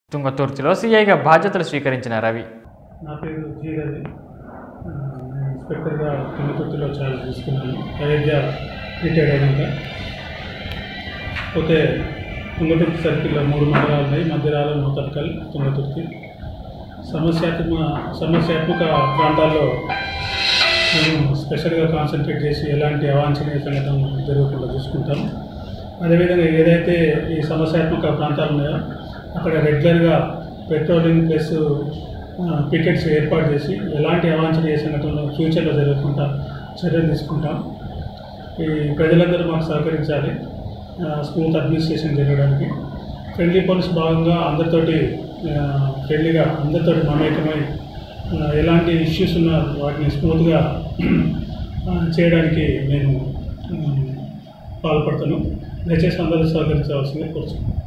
తుంగతుర్తిలో సీఐగా బాధ్యతలు స్వీకరించిన రవి నా పేరు జీ రవి ఆ, నేను ఇన్స్పెక్టర్గా తుంగతుర్తిలో ఛార్జ్ తీసుకున్నాను అయోధ్య రిటైర్డ్ అయినాక పోతే తుంగతుర్తి సర్కిల్లో మూడు మండలాలు ఉన్నాయి మధ్యరాల నూతర్కల్ తుంగతుర్తి సమస్యాత్మక సమస్యాత్మక ప్రాంతాల్లో మేము స్పెషల్గా కాన్సన్ట్రేట్ చేసి ఎలాంటి అవాంఛనీయ సంఘటనలు జరగకుండా చూసుకుంటాం అదేవిధంగా ఏదైతే ఈ సమస్యాత్మక ప్రాంతాలు ఉన్నాయో అక్కడ రెగ్యులర్గా పెట్రోలింగ్ ప్లస్ పికెట్స్ ఏర్పాటు చేసి ఎలాంటి అవాంఛనీయ సంఘటనలు ఫ్యూచర్లో జరగకుండా చర్యలు తీసుకుంటాం ఈ ప్రజలందరూ మాకు సహకరించాలి స్మూత్ అడ్మినిస్ట్రేషన్ జరగడానికి ఫ్రెండ్లీ పోలీస్ భాగంగా అందరితోటి ఫ్రెండ్లీగా అందరితోటి మమేకమై ఆ, ఎలాంటి ఇష్యూస్ ఉన్నా వాటిని స్మూత్గా ఆ, చేయడానికి నేను ఆ, పాల్పడతాను దయచేసి అందరూ సహకరించవలసింది కోరుతున్నాను